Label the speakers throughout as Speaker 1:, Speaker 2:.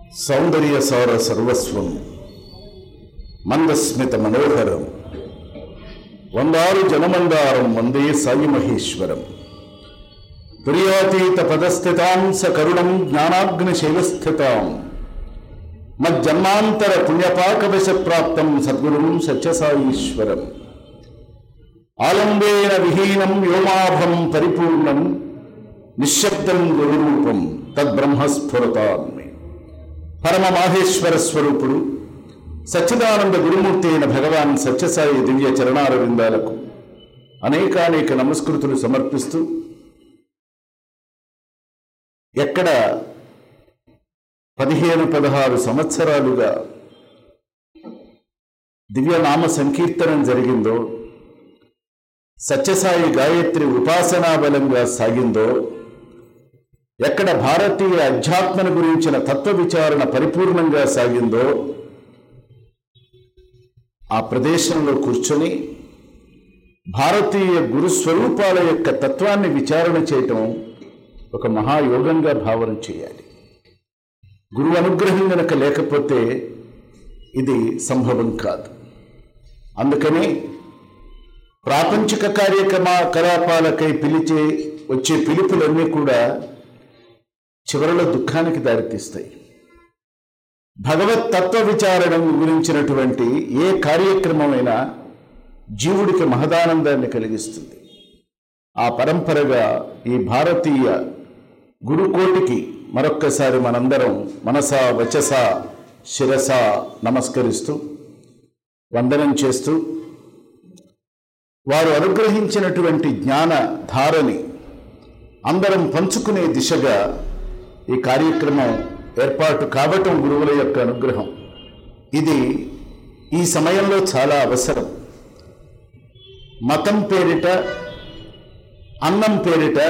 Speaker 1: సౌందర్యసార సర్వస్వం మందస్మిత మనోహరం వందారు జనమందారం వందే సాయి మహేశ్వరం ప్రియాతీత పదస్థితాం స కరుణం జ్ఞానాగ్ని శైలస్థితాం మజ్జన్మాంతర పుణ్యపాకవశ ప్రాప్తం సద్గురుం సత్యసాయీశ్వరం ఆలంబేన విహీనం వ్యోమాభం పరిపూర్ణం నిశ్శబ్దం గురురూపం తద్బ్రహ్మస్ఫురతాన్మి పరమ మాహేశ్వర స్వరూపుడు సచ్చిదానంద గురుమూర్తి అయిన భగవాన్ సత్యసాయి దివ్య చరణార విందాలకు అనేకానేక నమస్కృతులు సమర్పిస్తూ ఎక్కడ పదిహేను పదహారు సంవత్సరాలుగా దివ్యనామ సంకీర్తనం జరిగిందో సత్యసాయి గాయత్రి ఉపాసనా బలంగా సాగిందో ఎక్కడ భారతీయ అధ్యాత్మను గురించిన తత్వ విచారణ పరిపూర్ణంగా సాగిందో ఆ ప్రదేశంలో కూర్చొని భారతీయ గురుస్వరూపాల యొక్క తత్వాన్ని విచారణ చేయటం ఒక మహాయోగంగా భావన చేయాలి గురువు అనుగ్రహం గనక లేకపోతే ఇది సంభవం కాదు అందుకని ప్రాపంచిక కార్యక్రమకలాపాలకై పిలిచే వచ్చే పిలుపులన్నీ కూడా చివరిలో దుఃఖానికి దారితీస్తాయి భగవత్ తత్వ విచారణ గురించినటువంటి ఏ కార్యక్రమమైనా జీవుడికి మహదానందాన్ని కలిగిస్తుంది ఆ పరంపరగా ఈ భారతీయ గురుకోటికి మరొక్కసారి మనందరం మనస వచస శిరస నమస్కరిస్తూ వందనం చేస్తూ వారు అనుగ్రహించినటువంటి జ్ఞాన ధారని అందరం పంచుకునే దిశగా ఈ కార్యక్రమం ఏర్పాటు కావటం గురువుల యొక్క అనుగ్రహం ఇది ఈ సమయంలో చాలా అవసరం మతం పేరిట అన్నం పేరిట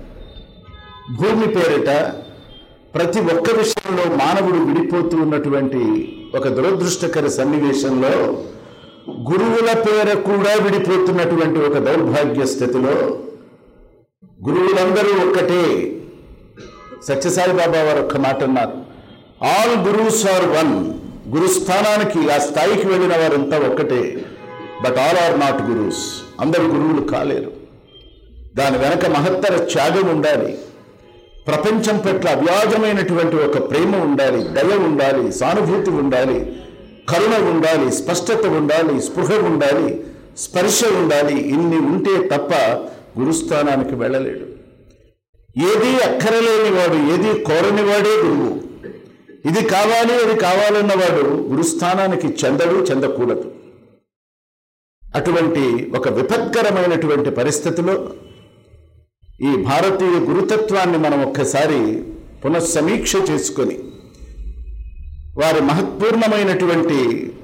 Speaker 1: భూమి పేరిట ప్రతి ఒక్క విషయంలో మానవుడు విడిపోతూ ఉన్నటువంటి ఒక దురదృష్టకర సన్నివేశంలో గురువుల పేర కూడా విడిపోతున్నటువంటి ఒక దౌర్భాగ్య స్థితిలో గురువులందరూ ఒక్కటే సత్యసాయి బాబా వారు ఒక్క మాట అన్నారు ఆల్ గురువుస్ ఆర్ వన్ గురుస్థానానికి ఆ స్థాయికి వెళ్ళిన వారంతా ఒక్కటే but all are not gurus అందరు గురువులు కాలేరు దాని వెనక మహత్తర త్యాగం ఉండాలి ప్రపంచం పట్ల అవ్యాజమైనటువంటి ఒక ప్రేమ ఉండాలి దయ ఉండాలి సానుభూతి ఉండాలి కరుణ ఉండాలి స్పష్టత ఉండాలి స్పృహ ఉండాలి స్పర్శ ఉండాలి ఇన్ని ఉంటే తప్ప గురుస్థానానికి వెళ్ళలేడు ఏది అక్కరలేనివాడు ఏది కోరనివాడే గురువు ఇది కావాలి అది కావాలన్నవాడు గురుస్థానానికి చెందడు చెందకూడదు అటువంటి ఒక విపత్కరమైనటువంటి పరిస్థితిలో ఈ భారతీయ గురుతత్వాన్ని మనం ఒక్కసారి పునఃసమీక్ష చేసుకొని వారి మహత్పూర్ణమైనటువంటి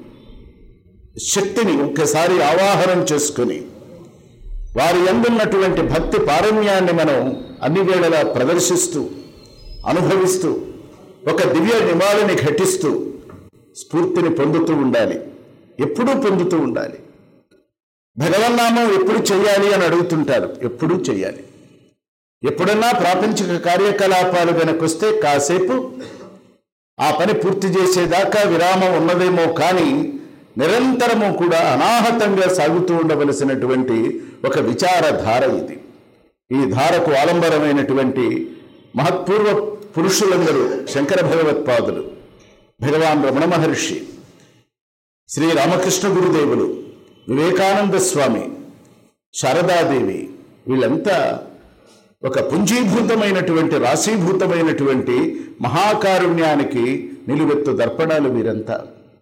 Speaker 1: శక్తిని ఒక్కసారి ఆవాహనం చేసుకొని వారి ఎందున్నటువంటి భక్తి పారమ్యాన్ని మనం అన్ని వేళలా ప్రదర్శిస్తూ అనుభవిస్తూ ఒక దివ్య నివాళిని ఘటిస్తూ స్ఫూర్తిని పొందుతూ ఉండాలి ఎప్పుడూ పొందుతూ ఉండాలి భగవన్నామం ఎప్పుడు చేయాలి అని అడుగుతుంటారు ఎప్పుడూ చేయాలి ఎప్పుడన్నా ప్రాపంచిక కార్యకలాపాలు వెనకొస్తే కాసేపు ఆ పని పూర్తి చేసేదాకా విరామం ఉన్నదేమో కానీ నిరంతరము కూడా అనాహతంగా సాగుతూ ఉండవలసినటువంటి ఒక విచారధార ఇది ఈ ధారకు ఆలంబరమైనటువంటి మహత్పూర్వ పురుషులందరూ శంకర భగవత్పాదులు భగవాన్ రమణ మహర్షి శ్రీ రామకృష్ణ గురుదేవులు వివేకానంద స్వామి శారదాదేవి వీళ్ళంతా ఒక పుంజీభూతమైనటువంటి రాశీభూతమైనటువంటి మహాకారుణ్యానికి నిలువెత్తు దర్పణాలు వీరంతా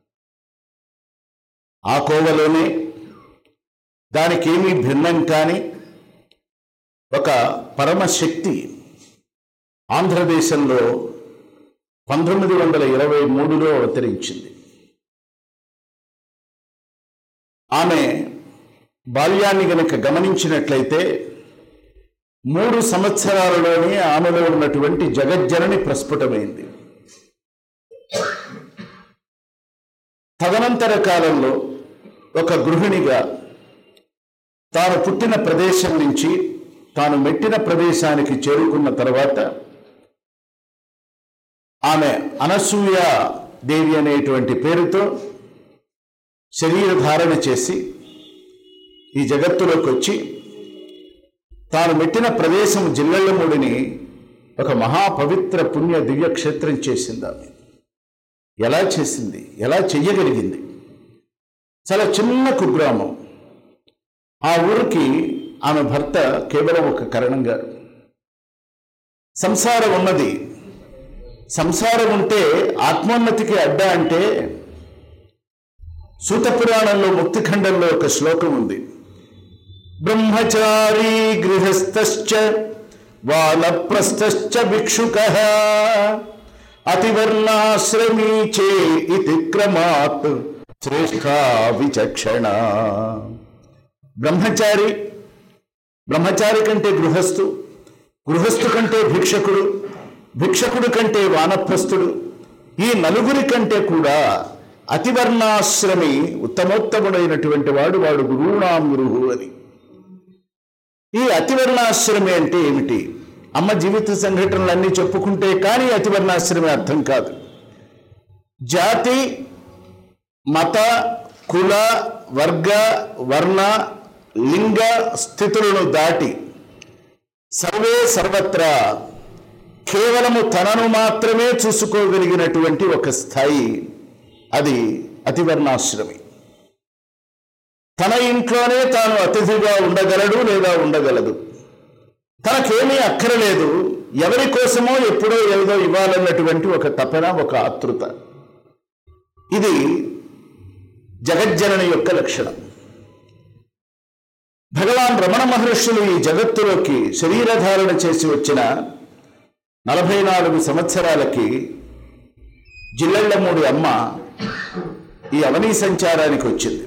Speaker 1: ఆ కోవలోనే దానికేమీ భిన్నం కాని ఒక పరమశక్తి ఆంధ్రదేశంలో పంతొమ్మిది వందల ఇరవై మూడులో అవతరించింది ఆమె బాల్యాన్ని గనక గమనించినట్లయితే మూడు సంవత్సరాలలోనే ఆమెలో ఉన్నటువంటి జగజ్జనని ప్రస్ఫుటమైంది తదనంతర కాలంలో ఒక గృహిణిగా తాను పుట్టిన ప్రదేశం నుంచి తాను మెట్టిన ప్రదేశానికి చేరుకున్న తర్వాత ఆమె అనసూయ దేవి అనేటువంటి పేరుతో శరీర ధారణ చేసి ఈ జగత్తులోకి వచ్చి తాను మెట్టిన ప్రదేశం జిల్లెళ్ళమూడిని ఒక మహాపవిత్ర పుణ్య దివ్యక్షేత్రం చేసింది ఆమె ఎలా చేసింది ఎలా చెయ్యగలిగింది చాలా చిన్న కుగ్రామం ఆ ఊరికి ఆమె భర్త కేవలం ఒక కరణం గారు సంసారం ఉన్నది సంసారం ఉంటే ఆత్మోన్నతికి అడ్డ అంటే సూత పురాణంలో ముక్తిఖండంలో ఒక శ్లోకం ఉంది బ్రహ్మచారీ గృహస్థశ్చ వానప్రస్థశ్చ భిక్షుక అతివర్ణాశ్రమీ చే ఇతి క్రమాత్ శ్రేష్ఠా విచక్షణ బ్రహ్మచారి బ్రహ్మచారి కంటే గృహస్థు గృహస్థు కంటే భిక్షకుడు భిక్షకుడు కంటే వానప్రస్థుడు ఈ నలుగురి కంటే కూడా అతివర్ణాశ్రమి ఉత్తమోత్తముడైనటువంటి వాడు వాడు గురువునాం గురువు అని ఈ అతివర్ణాశ్రమి అంటే ఏమిటి అమ్మ జీవిత సంఘటనలన్నీ చెప్పుకుంటే కానీ అతివర్ణాశ్రమి అర్థం కాదు జాతి మత కుల వర్గ వర్ణ లింగ స్థితులను దాటి సర్వే సర్వత్రా కేవలము తనను మాత్రమే చూసుకోగలిగినటువంటి ఒక స్థాయి అది అతివర్ణాశ్రమి తన ఇంట్లోనే తాను అతిథిగా ఉండగలడు లేదా ఉండగలదు తనకేమీ అక్కరలేదు ఎవరి కోసమో ఎప్పుడో ఏదో ఇవ్వాలన్నటువంటి ఒక తపన ఒక ఆతృత ఇది జగజ్జనని యొక్క లక్షణం భగవాన్ రమణ మహర్షులు ఈ జగత్తులోకి శరీరధారణ చేసి వచ్చిన నలభై నాలుగు సంవత్సరాలకి జిల్లెళ్లమూడి అమ్మ ఈ అవనీ సంచారానికి వచ్చింది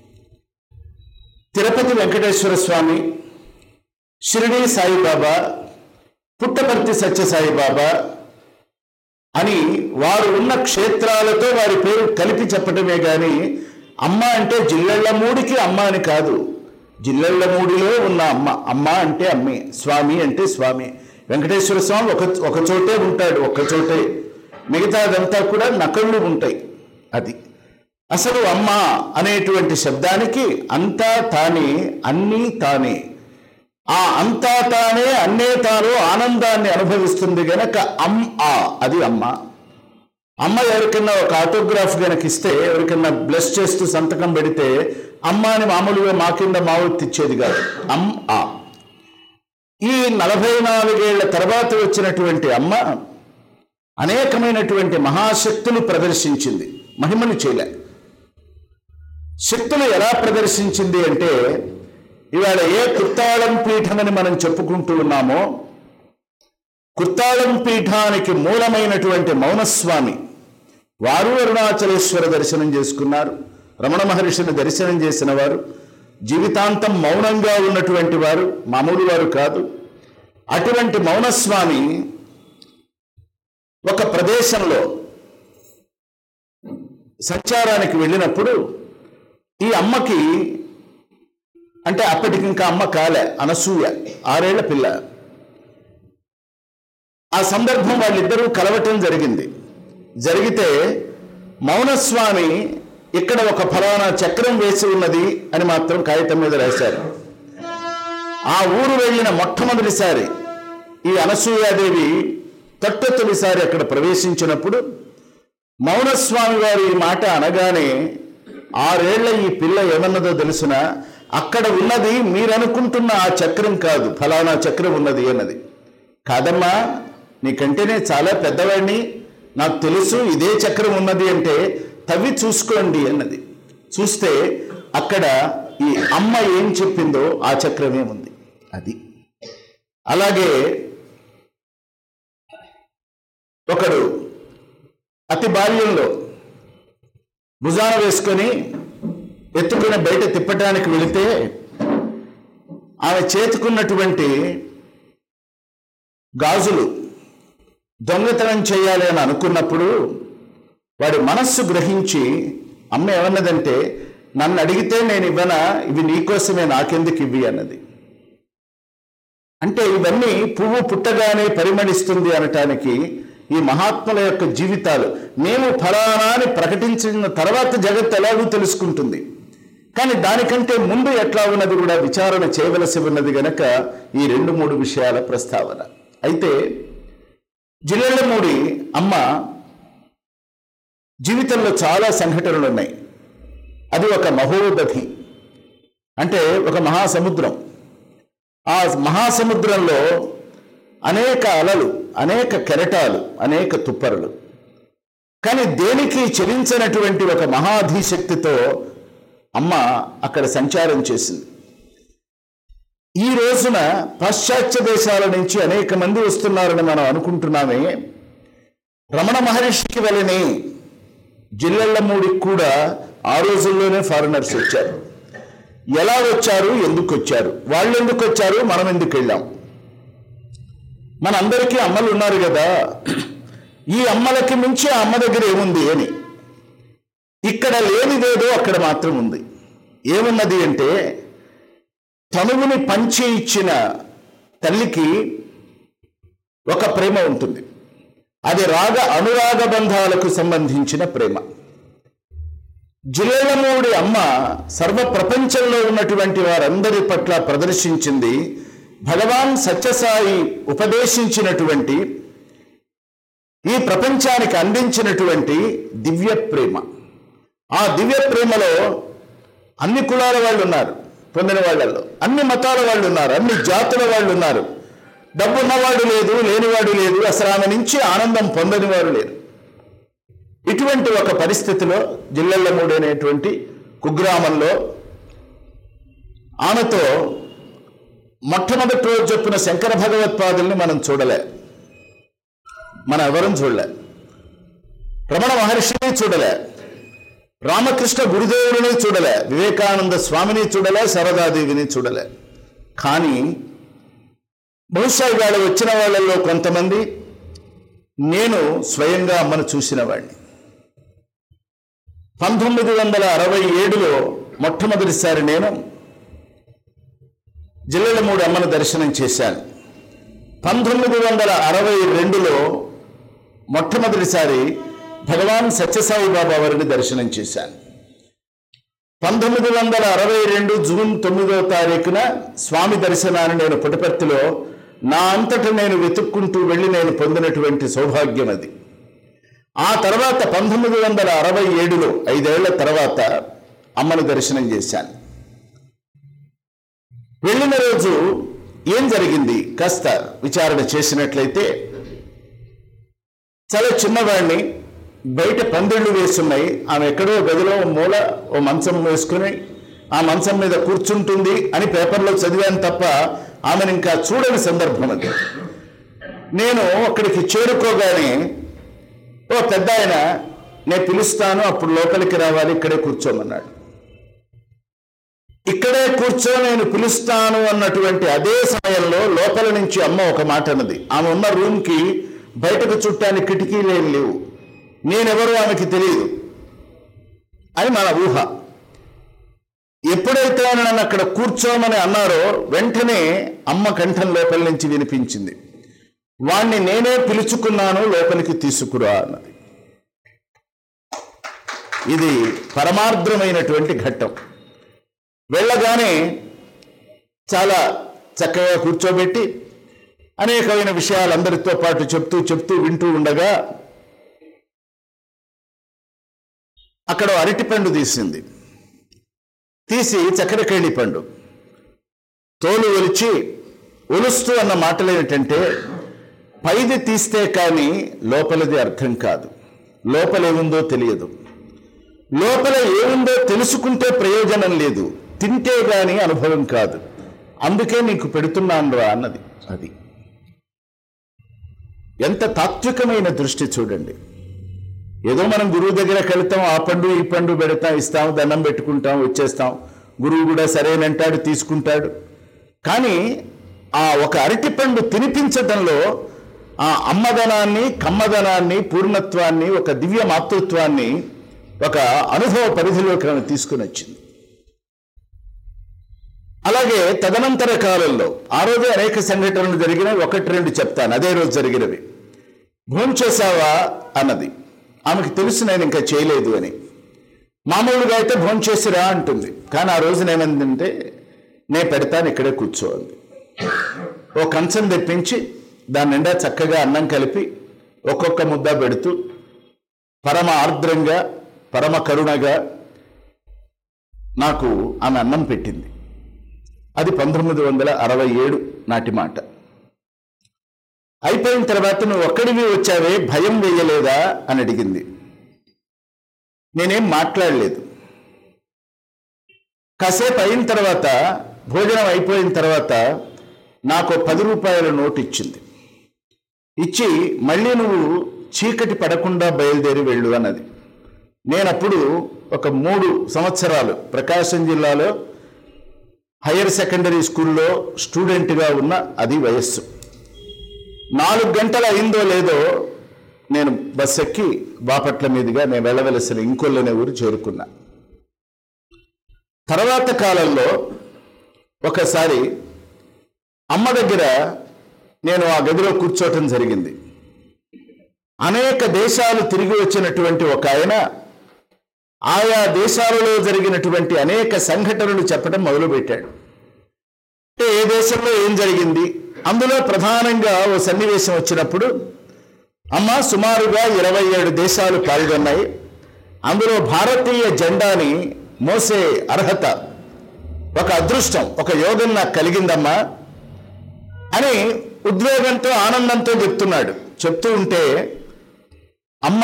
Speaker 1: తిరుపతి వెంకటేశ్వర స్వామి షిరిడి సాయిబాబా పుట్టపర్తి సత్యసాయిబాబా అని వారు ఉన్న క్షేత్రాలతో వారి పేరు కలిపి చెప్పటమే గాని అమ్మ అంటే జిల్లెళ్లమూడికి అమ్మ అని కాదు జిల్లెళ్లమూడిలో ఉన్న అమ్మ అమ్మ అంటే అమ్మే స్వామి అంటే స్వామి వెంకటేశ్వర స్వామి ఒక ఒక చోటే ఉంటాడు ఒక్క చోటే మిగతాదంతా కూడా నకళ్ళు ఉంటాయి అది అసలు అమ్మ అనేటువంటి శబ్దానికి అంతా తానే అన్నీ తానే ఆ అంతా తానే అన్నే తాను ఆనందాన్ని అనుభవిస్తుంది గనక అమ్ ఆ అది అమ్మ అమ్మ ఎవరికన్నా ఒక ఆటోగ్రాఫ్ గనక ఇస్తే ఎవరికన్నా బ్లెస్ చేస్తూ సంతకం పెడితే అమ్మ అని మామూలుగా మా కింద మావొత్తి ఇచ్చేది కాదు అమ్ ఆ ఈ నలభై నాలుగేళ్ల తర్వాత వచ్చినటువంటి అమ్మ అనేకమైనటువంటి మహాశక్తులు ప్రదర్శించింది మహిమను చేయలే శక్తులు ఎలా ప్రదర్శించింది అంటే ఇవాళ ఏ కుర్తాళం పీఠమని మనం చెప్పుకుంటూ ఉన్నామో కుర్తాళం పీఠానికి మూలమైనటువంటి మౌనస్వామి వారు అరుణాచలేశ్వర దర్శనం చేసుకున్నారు రమణ మహర్షిని దర్శనం చేసిన వారు జీవితాంతం మౌనంగా ఉన్నటువంటి వారు మామూలు వారు కాదు అటువంటి మౌనస్వామి ఒక ప్రదేశంలో సంచారానికి వెళ్ళినప్పుడు ఈ అమ్మకి అంటే అప్పటికి ఇంకా అమ్మ కాలే అనసూయ ఆరేళ్ల పిల్ల ఆ సందర్భం వాళ్ళిద్దరూ కలవటం జరిగింది జరిగితే మౌనస్వామి ఇక్కడ ఒక ఫలానా చక్రం వేసి ఉన్నది అని మాత్రం కాగితం మీద రాశారు ఆ ఊరు వెళ్ళిన మొట్టమొదటిసారి ఈ అనసూయాదేవి తొట్టతొలిసారి అక్కడ ప్రవేశించినప్పుడు మౌనస్వామి వారు ఈ మాట అనగానే ఆరేళ్ల ఈ పిల్ల ఏమన్నదో తెలుసిన అక్కడ ఉన్నది మీరనుకుంటున్న ఆ చక్రం కాదు ఫలానా చక్రం ఉన్నది అన్నది కాదమ్మా నీకంటేనే చాలా పెద్దవాడిని నాకు తెలుసు ఇదే చక్రం ఉన్నది అంటే తవ్వి చూసుకోండి అన్నది చూస్తే అక్కడ ఈ అమ్మ ఏం చెప్పిందో ఆ చక్రమే ఉంది అది అలాగే ఒకడు అతి బాల్యంలో భుజాన వేసుకొని ఎత్తుకుని బయట తిప్పటానికి వెళితే ఆమె చేతుకున్నటువంటి గాజులు దొంగతనం చేయాలి అని అనుకున్నప్పుడు వాడి మనస్సు గ్రహించి అమ్మ ఏమన్నదంటే నన్ను అడిగితే నేను ఇవ్వనా ఇవి నీకోసమే నాకెందుకు ఇవి అన్నది అంటే ఇవన్నీ పువ్వు పుట్టగానే పరిమళిస్తుంది అనటానికి ఈ మహాత్ముల యొక్క జీవితాలు మేము ఫలానా అని ప్రకటించిన తర్వాత జగత్ ఎలాగూ తెలుసుకుంటుంది కానీ దానికంటే ముందు ఎట్లా ఉన్నది కూడా విచారణ చేయవలసి ఉన్నది గనక ఈ రెండు మూడు విషయాల ప్రస్తావన అయితే జిల్లెళ్ళమూడి అమ్మ జీవితంలో చాలా సంఘటనలు ఉన్నాయి అది ఒక మహోదధి అంటే ఒక మహాసముద్రం ఆ మహాసముద్రంలో అనేక అలలు అనేక కెరటాలు అనేక తుప్పరులు కానీ దేనికి చెలించనటువంటి ఒక మహాధీశక్తితో అమ్మ అక్కడ సంచారం చేసింది ఈ రోజున పాశ్చాత్య దేశాల నుంచి అనేక మంది వస్తున్నారని మనం అనుకుంటున్నామే రమణ మహర్షికి వలనే జిల్లెళ్ళమూడికి కూడా ఆ రోజుల్లోనే ఫారినర్స్ వచ్చారు ఎలా వచ్చారు ఎందుకు వచ్చారు వాళ్ళు ఎందుకు వచ్చారు మనం ఎందుకు వెళ్ళాం మనందరికీ అమ్మలు ఉన్నారు కదా ఈ అమ్మలకి మించి ఆ అమ్మ దగ్గర ఏముంది అని ఇక్కడ లేనిదేదో అక్కడ మాత్రం ఉంది ఏమున్నది అంటే తనువుని పంచి ఇచ్చిన తల్లికి ఒక ప్రేమ ఉంటుంది అది రాగ అనురాగ బంధాలకు సంబంధించిన ప్రేమ జిల్లెలమూడి అమ్మ సర్వ ప్రపంచంలో ఉన్నటువంటి వారందరి పట్ల ప్రదర్శించింది భగవాన్ సత్యసాయి ఉపదేశించినటువంటి ఈ ప్రపంచానికి అందించినటువంటి దివ్య ప్రేమ ఆ దివ్య ప్రేమలో అన్ని కులాల వాళ్ళు ఉన్నారు పొందిన వాళ్ళల్లో అన్ని మతాల వాళ్ళు ఉన్నారు అన్ని జాతుల వాళ్ళు ఉన్నారు డబ్బున్నవాడు లేదు లేనివాడు లేదు అసలు ఆమె నుంచి ఆనందం పొందని వారు లేరు ఇటువంటి ఒక పరిస్థితిలో జిల్లెళ్ళమూడి అనేటువంటి కుగ్రామంలో ఆమెతో మొట్టమొదటి రోజు చెప్పిన శంకర భగవత్పాదుల్ని మనం చూడలే మనం ఎవరం చూడలే రమణ మహర్షిని చూడలే రామకృష్ణ గురుదేవుని చూడలే వివేకానంద స్వామిని చూడలే శారదాదేవిని చూడలే కానీ బహుశా ఇవాళ వచ్చిన వాళ్ళల్లో కొంతమంది నేను స్వయంగా అమ్మను చూసిన వాడిని పంతొమ్మిది వందల అరవై ఏడులో మొట్టమొదటిసారి నేను జిల్లెలమూడి అమ్మను దర్శనం చేశాను పంతొమ్మిది వందల అరవై రెండులో మొట్టమొదటిసారి భగవాన్ సత్యసాయి బాబా వారిని దర్శనం చేశాను పంతొమ్మిది వందల అరవై రెండు జూన్ తొమ్మిదో తారీఖున స్వామి దర్శనాన్ని నేను పుటపర్తిలో నా అంతట నేను వెతుక్కుంటూ వెళ్ళి నేను పొందినటువంటి సౌభాగ్యం అది ఆ తర్వాత పంతొమ్మిది వందల అరవై ఏడులో ఐదేళ్ల తర్వాత అమ్మని దర్శనం చేశాను వెళ్ళిన రోజు ఏం జరిగింది కాస్త విచారణ చేసినట్లయితే చాలా చిన్నవాడిని బయట పందిళ్ళు వేస్తున్నాయి ఆమె ఎక్కడో గదిలో ఓ మూల ఓ మంచం వేసుకుని ఆ మంచం మీద కూర్చుంటుంది అని పేపర్లో చదివాను తప్ప ఆమెను ఇంకా చూడని సందర్భం అది నేను అక్కడికి చేరుకోగానే ఓ పెద్ద ఆయన నేను పిలుస్తాను అప్పుడు లోపలికి రావాలి ఇక్కడే కూర్చోమన్నాడు ఇక్కడే కూర్చో నేను పిలుస్తాను అన్నటువంటి అదే సమయంలో లోపల నుంచి అమ్మ ఒక మాట అన్నది ఆమె ఉన్న రూమ్కి బయటకు చుట్టానికి కిటికీలు ఏం లేవు నేనెవరో ఆమెకి తెలియదు అని మన ఊహ ఎప్పుడైతే ఆయన నన్ను అక్కడ కూర్చోమని అన్నారో వెంటనే అమ్మ కంఠం లోపల నుంచి వినిపించింది వాణ్ణి నేనే పిలుచుకున్నాను లోపలికి తీసుకురా అన్నది ఇది పరమార్ద్రమైనటువంటి ఘట్టం వెళ్ళగానే చాలా చక్కగా కూర్చోబెట్టి అనేకమైన విషయాలు అందరితో పాటు చెప్తూ చెప్తూ వింటూ ఉండగా అక్కడ అరటిపండు తీసింది తీసి చక్కెరకేళి పండు తోలు ఒలిచి ఒలుస్తూ అన్న మాటలు ఏమిటంటే పైది తీస్తే కానీ లోపలిది అర్థం కాదు లోపల ఏముందో తెలియదు లోపల ఏముందో తెలుసుకుంటే ప్రయోజనం లేదు తింటే గాని అనుభవం కాదు అందుకే నీకు పెడుతున్నాను రా అన్నది అది ఎంత తాత్వికమైన దృష్టి చూడండి ఏదో మనం గురువు దగ్గరకు వెళ్తాం ఆ పండు ఈ పండు పెడతాం ఇస్తాం దండం పెట్టుకుంటాం వచ్చేస్తాం గురువు కూడా సరేనంటాడు తీసుకుంటాడు కానీ ఆ ఒక అరటి పండు తినిపించడంలో ఆ అమ్మదనాన్ని కమ్మదనాన్ని పూర్ణత్వాన్ని ఒక దివ్య మాతృత్వాన్ని ఒక అనుభవ పరిధిలోకి ఆమె తీసుకుని వచ్చింది అలాగే తదనంతర కాలంలో ఆ రోజే అనేక సంఘటనలు జరిగినవి ఒకటి రెండు చెప్తాను అదే రోజు జరిగినవి భోంచేశావా అన్నది ఆమెకు తెలుసు నేను ఇంకా చేయలేదు అని మామూలుగా అయితే భోంచేసిరా అంటుంది కానీ ఆ రోజున ఏమైందంటే నేను పెడతాను ఇక్కడే కూర్చోంది ఓ కంచం తెప్పించి దాని నిండా చక్కగా అన్నం కలిపి ఒక్కొక్క ముద్ద పెడుతూ పరమ ఆర్ద్రంగా పరమ కరుణగా నాకు ఆమె అన్నం పెట్టింది అది పంతొమ్మిది వందల అరవై ఏడు నాటి మాట అయిపోయిన తర్వాత నువ్వు ఒక్కడివి వచ్చావే భయం వేయలేదా అని అడిగింది నేనేం మాట్లాడలేదు కాసేపు అయిన తర్వాత భోజనం అయిపోయిన తర్వాత నాకు పది రూపాయల నోటు ఇచ్చింది ఇచ్చి మళ్ళీ నువ్వు చీకటి పడకుండా బయలుదేరి వెళ్ళు అన్నది నేనప్పుడు ఒక మూడు సంవత్సరాలు ప్రకాశం జిల్లాలో హైయర్ సెకండరీ స్కూల్లో స్టూడెంట్గా ఉన్న అది వయస్సు నాలుగు గంటలు అయిందో లేదో నేను బస్ ఎక్కి బాపట్ల మీదుగా నేను వెళ్ళవలసిన ఇంకొల్లనే ఊరు చేరుకున్నా తర్వాత కాలంలో ఒకసారి అమ్మ దగ్గర నేను ఆ గదిలో కూర్చోవటం జరిగింది అనేక దేశాలు తిరిగి వచ్చినటువంటి ఒక ఆయన ఆయా దేశాలలో జరిగినటువంటి అనేక సంఘటనలు చెప్పడం మొదలుపెట్టాడు అంటే ఏ దేశంలో ఏం జరిగింది అందులో ప్రధానంగా ఓ సన్నివేశం వచ్చినప్పుడు అమ్మ సుమారుగా ఇరవై ఏడు దేశాలు పాల్గొన్నాయి అందులో భారతీయ జెండాని మోసే అర్హత ఒక అదృష్టం ఒక యోగం నాకు కలిగిందమ్మా అని ఉద్వేగంతో ఆనందంతో చెప్తున్నాడు చెప్తూ ఉంటే అమ్మ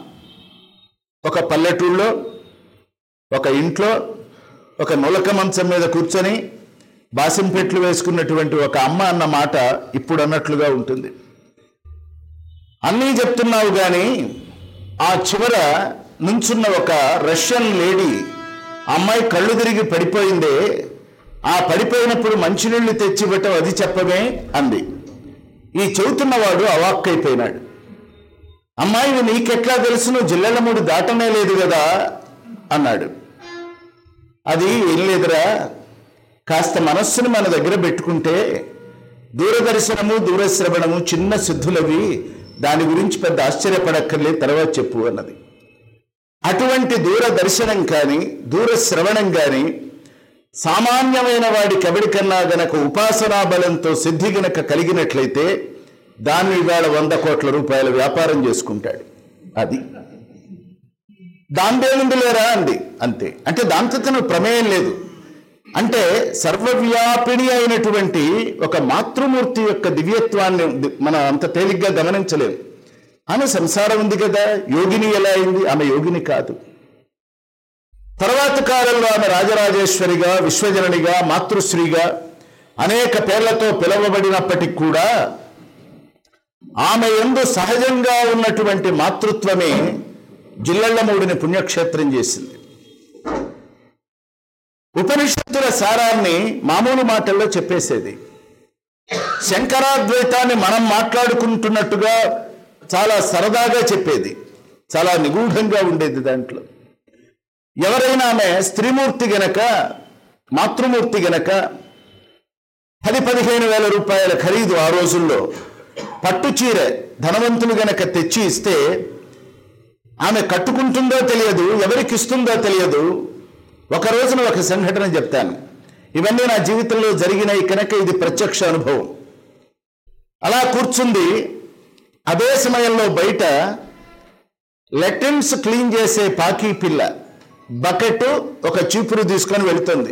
Speaker 1: ఒక పల్లెటూళ్ళలో ఒక ఇంట్లో ఒక నులక మంచం మీద కూర్చొని బాసింపెట్లు వేసుకున్నటువంటి ఒక అమ్మ అన్న మాట ఇప్పుడు అన్నట్లుగా ఉంటుంది అన్నీ చెప్తున్నావు కానీ ఆ చివర నుంచున్న ఒక రష్యన్ లేడీ అమ్మాయి కళ్ళు తిరిగి పడిపోయిందే ఆ పడిపోయినప్పుడు మంచినీళ్లు తెచ్చివ్వటం అది చెప్పమే అంది ఈ చెబుతున్నవాడు అవాక్కైపోయినాడు అమ్మాయి నీకెట్లా తెలుసు నువ్వు జిల్లెల మూడు దాటనే లేదు కదా అన్నాడు అది ఏం లేదురా కాస్త మనస్సును మన దగ్గర పెట్టుకుంటే దూరదర్శనము దూరశ్రవణము చిన్న సిద్ధులవి దాని గురించి పెద్ద ఆశ్చర్యపడక్కర్లేదు తర్వాత చెప్పు అన్నది అటువంటి దూరదర్శనం కానీ దూరశ్రవణం కానీ సామాన్యమైన వాడి కబడి కన్నా గనక ఉపాసనా బలంతో సిద్ధి గనక కలిగినట్లయితే దాన్ని ఇవాళ వంద కోట్ల రూపాయల వ్యాపారం చేసుకుంటాడు అది దాందేముంది లేరా అంది అంతే అంటే దాంతో తన ప్రమేయం లేదు అంటే సర్వవ్యాపిణి అయినటువంటి ఒక మాతృమూర్తి యొక్క దివ్యత్వాన్ని మనం అంత తేలిగ్గా గమనించలేము ఆమె సంసారం ఉంది కదా యోగిని ఎలా అయింది ఆమె యోగిని కాదు తర్వాత కాలంలో ఆమె రాజరాజేశ్వరిగా విశ్వజననిగా మాతృశ్రీగా అనేక పేర్లతో పిలువబడినప్పటికి కూడా ఆమె ఎందు సహజంగా ఉన్నటువంటి మాతృత్వమే జిల్లెళ్లమూడిని పుణ్యక్షేత్రం చేసింది ఉపనిషత్తుల సారాన్ని మామూలు మాటల్లో చెప్పేసేది శంకరాద్వైతాన్ని మనం మాట్లాడుకుంటున్నట్టుగా చాలా సరదాగా చెప్పేది చాలా నిగూఢంగా ఉండేది దాంట్లో ఎవరైనా ఆమె స్త్రీమూర్తి గనక మాతృమూర్తి గనక పది పదిహేను వేల రూపాయల ఖరీదు ఆ రోజుల్లో పట్టు చీర ధనవంతులు గనక తెచ్చి ఇస్తే ఆమె కట్టుకుంటుందో తెలియదు ఎవరికి ఇస్తుందో తెలియదు ఒక రోజున ఒక సంఘటన చెప్తాను ఇవన్నీ నా జీవితంలో జరిగినాయి కనుక ఇది ప్రత్యక్ష అనుభవం అలా కూర్చుంది అదే సమయంలో బయట లెటిన్స్ క్లీన్ చేసే పాకీ పిల్ల బకెట్ ఒక చీపురు తీసుకొని వెళుతుంది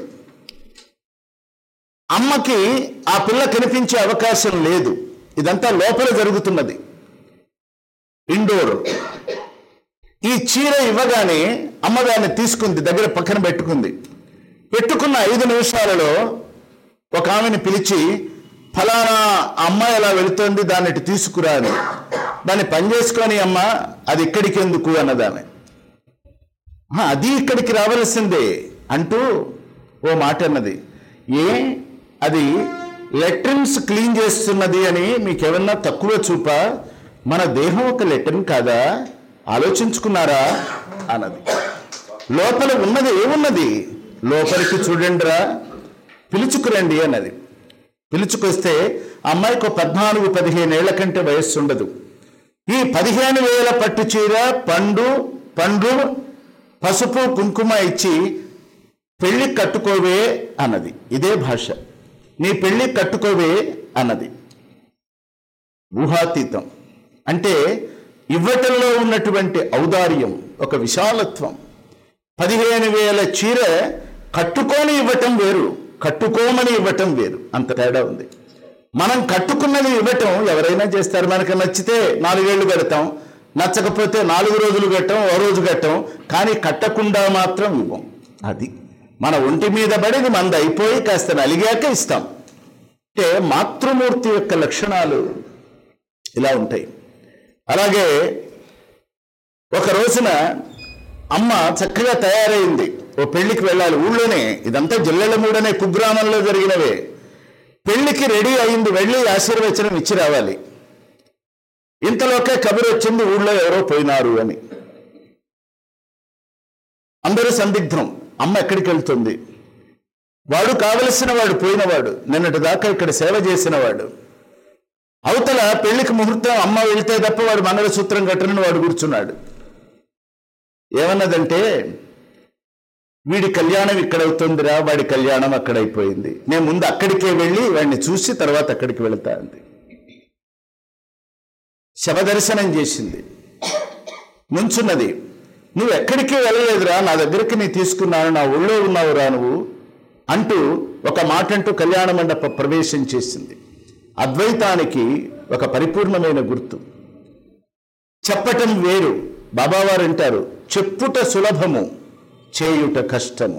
Speaker 1: అమ్మకి ఆ పిల్ల కనిపించే అవకాశం లేదు ఇదంతా లోపల జరుగుతున్నది ఇండోర్ ఈ చీర ఇవ్వగానే అమ్మ దాన్ని తీసుకుంది దగ్గర పక్కన పెట్టుకుంది పెట్టుకున్న ఐదు నిమిషాలలో ఒక ఆమెను పిలిచి ఫలానా అమ్మాయి ఎలా వెళుతోంది దాన్ని ఇటు తీసుకురా అని దాన్ని పని చేసుకొని అమ్మ అది ఇక్కడికి ఎందుకు అన్నదామె "ఆ, అది ఇక్కడికి రావలసిందే అంటూ ఓ మాట అన్నది ఏ అది లెట్రిన్స్ క్లీన్ చేస్తున్నది అని మీకేమన్నా తక్కువ చూప మన దేహం ఒక లెట్రిన్ కాదా ఆలోచించుకున్నారా అన్నది లోపల ఉన్నది ఏమున్నది లోపలికి చూడండిరా పిలుచుకురండి అన్నది పిలుచుకొస్తే అమ్మాయికి ఒక పద్నాలుగు పదిహేను ఏళ్ల కంటే వయస్సు ఉండదు ఈ పదిహేను వేల పట్టు చీర పండు పండు పసుపు కుంకుమ ఇచ్చి పెళ్లి కట్టుకోవే అన్నది ఇదే భాష నీ పెళ్లి కట్టుకోవే అన్నది ఊహాతీతం అంటే ఇవ్వటంలో ఉన్నటువంటి ఔదార్యం ఒక విశాలత్వం పదిహేను వేల చీర కట్టుకొని ఇవ్వటం వేరు కట్టుకోమని ఇవ్వటం వేరు అంత తేడా ఉంది మనం కట్టుకున్నది ఇవ్వటం ఎవరైనా చేస్తారు మనకు నచ్చితే నాలుగేళ్లు కడతాం నచ్చకపోతే నాలుగు రోజులు కట్టం ఓ రోజు కట్టం కానీ కట్టకుండా మాత్రం ఇవ్వం అది మన ఒంటి మీద పడి మంది అయిపోయి కాస్త నలిగాక ఇస్తాం అంటే మాతృమూర్తి యొక్క లక్షణాలు ఇలా ఉంటాయి అలాగే ఒక రోజున అమ్మ చక్కగా తయారైంది ఓ పెళ్లికి వెళ్ళాలి ఊళ్ళోనే ఇదంతా జిల్లెళ్ళమూడనే కుగ్రామంలో జరిగినవే పెళ్లికి రెడీ అయింది వెళ్ళి ఆశీర్వచనం ఇచ్చి రావాలి ఇంతలోకే కబురు వచ్చింది ఊళ్ళో ఎవరో పోయినారు అని అందరూ సందిగ్ధం అమ్మ ఎక్కడికి వెళ్తుంది వాడు కావలసిన వాడు పోయినవాడు నిన్నటి దాకా ఇక్కడ సేవ చేసినవాడు అవతల పెళ్లికి ముహూర్తం అమ్మ వెళ్తే తప్ప వాడు మంగళసూత్రం కట్టనని వాడు కూర్చున్నాడు ఏమన్నదంటే వీడి కళ్యాణం ఇక్కడ అవుతుందిరా వాడి కళ్యాణం అక్కడ అయిపోయింది నేను ముందు అక్కడికే వెళ్ళి వాడిని చూసి తర్వాత అక్కడికి వెళతా అంది శవదర్శనం చేసింది నుంచున్నది నువ్వు ఎక్కడికి వెళ్ళలేదురా నా దగ్గరికి నీ తీసుకున్నాను నా ఒళ్ళో ఉన్నావురా నువ్వు అంటూ ఒక మాట అంటూ కళ్యాణ మండప ప్రవేశం చేసింది అద్వైతానికి ఒక పరిపూర్ణమైన గుర్తు చెప్పటం వేరు బాబావారు అంటారు చెప్పుట సులభము చేయుట కష్టము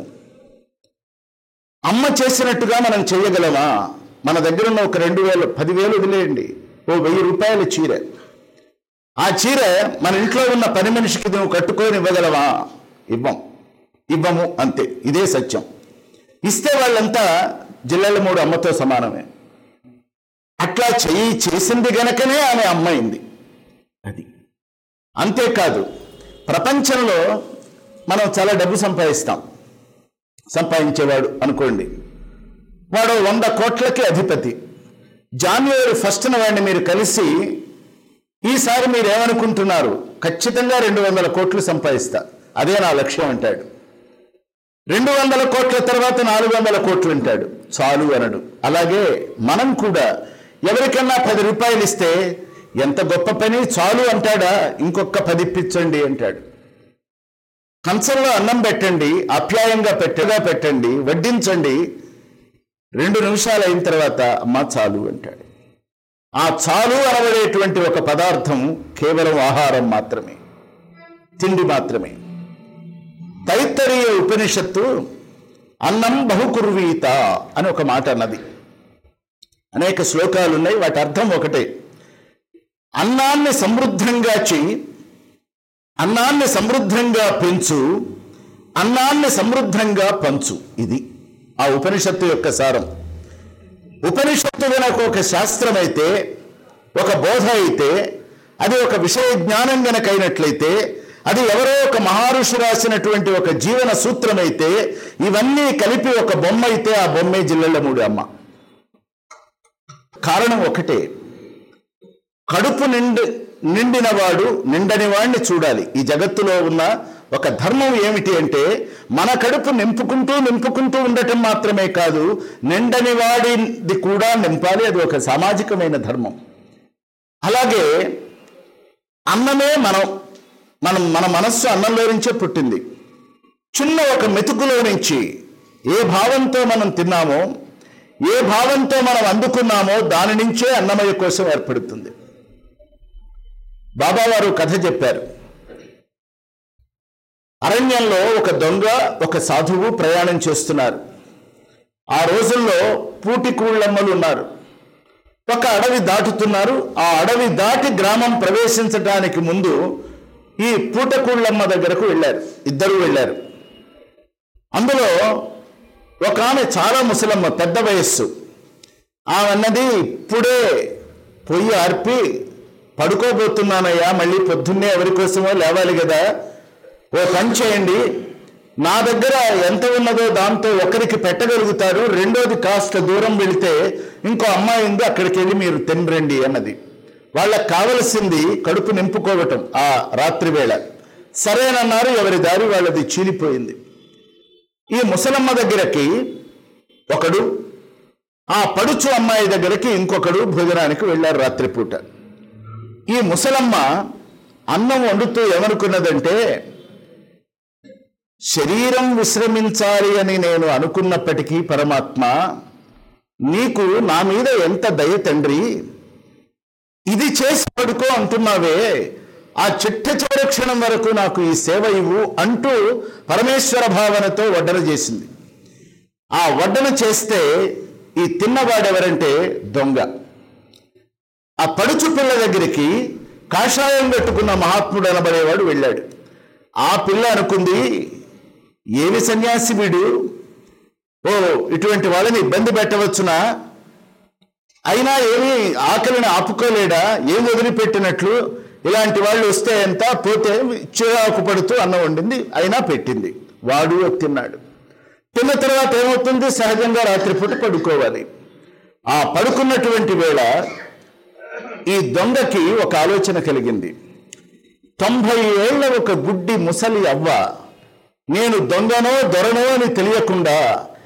Speaker 1: అమ్మ చేసినట్టుగా మనం చేయగలమా మన దగ్గర ఉన్న ఒక రెండు వేలు పదివేలు వదిలేయండి ఓ వెయ్యి రూపాయల చీర ఆ చీర మన ఇంట్లో ఉన్న పని మనిషికి నువ్వు కట్టుకొని ఇవ్వగలవా ఇవ్వం ఇవ్వము అంతే ఇదే సత్యం ఇస్తే వాళ్ళంతా జిల్లాల మూడు అమ్మతో సమానమే అట్లా చెయ్యి చేసింది గనకనే ఆమె అమ్మైంది అది అంతేకాదు ప్రపంచంలో మనం చాలా డబ్బు సంపాదిస్తాం సంపాదించేవాడు అనుకోండి వాడు వంద కోట్లకి అధిపతి జాన్యువరి ఫస్ట్న వాడిని మీరు కలిసి ఈసారి మీరు ఏమనుకుంటున్నారు ఖచ్చితంగా రెండు వందల కోట్లు సంపాదిస్తా అదే నా లక్ష్యం అంటాడు రెండు వందల కోట్ల తర్వాత నాలుగు వందల కోట్లు అంటాడు చాలు అనడు అలాగే మనం కూడా ఎవరికన్నా పది రూపాయలు ఇస్తే ఎంత గొప్ప పని చాలు అంటాడా ఇంకొక పది ఇప్పించండి అంటాడు కంచంలో అన్నం పెట్టండి ఆప్యాయంగా పెట్టగా పెట్టండి వడ్డించండి రెండు నిమిషాలు అయిన తర్వాత అమ్మ చాలు అంటాడు ఆ చాలు అనబడేటువంటి ఒక పదార్థం కేవలం ఆహారం మాత్రమే తిండి మాత్రమే తైత్తరీయ ఉపనిషత్తు అన్నం బహుకుర్వీత అని ఒక మాట అన్నది అనేక శ్లోకాలు ఉన్నాయి వాటి అర్థం ఒకటే అన్నాన్ని సమృద్ధంగా చెయ్యి అన్నాన్ని సమృద్ధంగా పెంచు అన్నాన్ని సమృద్ధంగా పంచు ఇది ఆ ఉపనిషత్తు యొక్క సారం ఉపనిషత్తు గనక ఒక శాస్త్రం అయితే ఒక బోధ అయితే అది ఒక విషయ జ్ఞానం గనకైనట్లయితే అది ఎవరో ఒక మహారుషి రాసినటువంటి ఒక జీవన సూత్రం అయితే ఇవన్నీ కలిపి ఒక బొమ్మ అయితే ఆ బొమ్మే జిల్లెళ్ళ మూడు అమ్మ కారణం ఒకటే కడుపు నిండి నిండిన వాడు నిండని వాడిని చూడాలి ఈ జగత్తులో ఉన్న ఒక ధర్మం ఏమిటి అంటే మన కడుపు నింపుకుంటూ నింపుకుంటూ ఉండటం మాత్రమే కాదు నిండని వాడిది కూడా నింపాలి అది ఒక సామాజికమైన ధర్మం అలాగే అన్నమే మనం మనం మన మనస్సు అన్నంలో నుంచే పుట్టింది చిన్న ఒక మెతుకులో నుంచి ఏ భావంతో మనం తిన్నామో ఏ భావంతో మనం అందుకున్నామో దాని నుంచే అన్నమయ కోసం ఏర్పడుతుంది బాబావారు కథ చెప్పారు అరణ్యంలో ఒక దొంగ ఒక సాధువు ప్రయాణం చేస్తున్నారు ఆ రోజుల్లో పూటి కూళ్ళమ్మలు ఉన్నారు ఒక అడవి దాటుతున్నారు ఆ అడవి దాటి గ్రామం ప్రవేశించడానికి ముందు ఈ పూటకూళ్ళమ్మ దగ్గరకు వెళ్ళారు ఇద్దరు వెళ్ళారు అందులో ఒక ఆమె చాలా ముసలమ్మ పెద్ద వయస్సు ఆమె అన్నది ఇప్పుడే పొయ్యి ఆర్పి పడుకోబోతున్నానయ్యా మళ్ళీ పొద్దున్నే ఎవరి కోసమో లేవాలి కదా ఓ పని చేయండి నా దగ్గర ఎంత ఉన్నదో దాంతో ఒకరికి పెట్టగలుగుతారు రెండోది కాస్త దూరం వెళితే ఇంకో అమ్మాయి ఉంది అక్కడికి వెళ్ళి మీరు తినరండి అన్నది వాళ్ళకి కావలసింది కడుపు నింపుకోవటం ఆ రాత్రి వేళ సరేనన్నారు ఎవరి దారి వాళ్ళది చీలిపోయింది ఈ ముసలమ్మ దగ్గరకి ఒకడు ఆ పడుచు అమ్మాయి దగ్గరికి ఇంకొకడు భోజనానికి వెళ్ళారు రాత్రిపూట ఈ ముసలమ్మ అన్నం వండుతూ ఏమనుకున్నదంటే శరీరం విశ్రమించాలి అని నేను అనుకున్నప్పటికీ పరమాత్మ నీకు నా మీద ఎంత దయ తండ్రి ఇది చేసి పడుకో అంటున్నావే ఆ చిట్ట చివరి క్షణం వరకు నాకు ఈ సేవ ఇవ్వు అంటూ పరమేశ్వర భావనతో వడ్డన చేసింది ఆ వడ్డన చేస్తే ఈ తిన్నవాడెవరంటే దొంగ ఆ పడుచు పిల్ల దగ్గరికి కాషాయం కట్టుకున్న మహాత్ముడు అనబడేవాడు వెళ్ళాడు ఆ పిల్ల అనుకుంది ఏమి సన్యాసి వీడు ఓ ఇటువంటి వాళ్ళని ఇబ్బంది పెట్టవచ్చునా అయినా ఏమి ఆకలిని ఆపుకోలేడా ఏం వదిలిపెట్టినట్లు ఇలాంటి వాళ్ళు వస్తే ఎంత పోతే చిరాకు పడుతూ అన్నం వండింది అయినా పెట్టింది వాడు తిన్నాడు తిన్న తర్వాత ఏమవుతుంది సహజంగా రాత్రిపూట పడుకోవాలి ఆ పడుకున్నటువంటి వేళ ఈ దొంగకి ఒక ఆలోచన కలిగింది తొంభై ఏళ్ల ఒక గుడ్డి ముసలి అవ్వ నేను దొంగనో దొరనో అని తెలియకుండా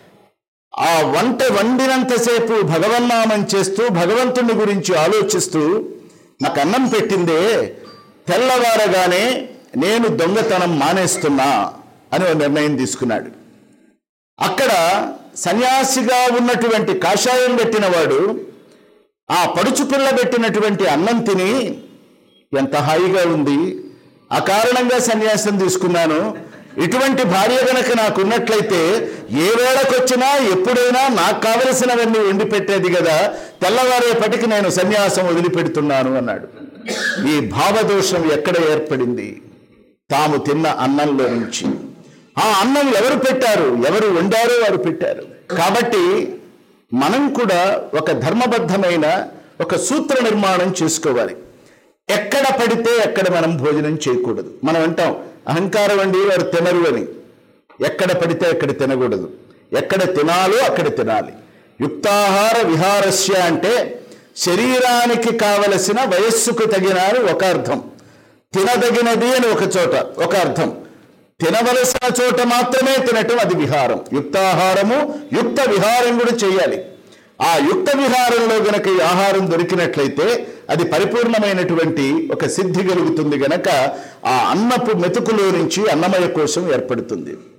Speaker 1: ఆ వంట వండినంతసేపు భగవన్నామం చేస్తూ భగవంతుని గురించి ఆలోచిస్తూ నాకు అన్నం పెట్టిందే తెల్లవారగానే నేను దొంగతనం మానేస్తున్నా అని ఒక నిర్ణయం తీసుకున్నాడు అక్కడ సన్యాసిగా ఉన్నటువంటి కాషాయం పెట్టినవాడు ఆ పడుచు పిల్ల పెట్టినటువంటి అన్నం తిని ఎంత హాయిగా ఉంది ఆ కారణంగా సన్యాసం తీసుకున్నాను ఇటువంటి భార్య గనక నాకు ఉన్నట్లయితే ఏ వేళకొచ్చినా ఎప్పుడైనా నాకు కావలసినవన్నీ వండి పెట్టేది కదా తెల్లవారేపటికి నేను సన్యాసం వదిలిపెడుతున్నాను అన్నాడు ఈ భావదోషం ఎక్కడ ఏర్పడింది తాము తిన్న అన్నంలో నుంచి ఆ అన్నం ఎవరు పెట్టారు ఎవరు వండారో వారు పెట్టారు కాబట్టి మనం కూడా ఒక ధర్మబద్ధమైన ఒక సూత్ర నిర్మాణం చేసుకోవాలి ఎక్కడ పడితే ఎక్కడ మనం భోజనం చేయకూడదు మనం అంటాం అహంకారం అండి వారు తినరు అని ఎక్కడ పడితే అక్కడ తినకూడదు ఎక్కడ తినాలో అక్కడ తినాలి యుక్తాహార విహారస్య అంటే శరీరానికి కావలసిన వయస్సుకు తగిన అని ఒక అర్థం తినదగినది అని ఒక చోట ఒక అర్థం తినవలసిన చోట మాత్రమే తినటం అది విహారం యుక్తాహారము యుక్త విహారం కూడా చేయాలి ఆ యుక్త విహారంలో గనక ఈ ఆహారం దొరికినట్లయితే అది పరిపూర్ణమైనటువంటి ఒక సిద్ధి కలుగుతుంది గనక ఆ అన్నపు మెతుకులో నుంచి అన్నమయ కోశం ఏర్పడుతుంది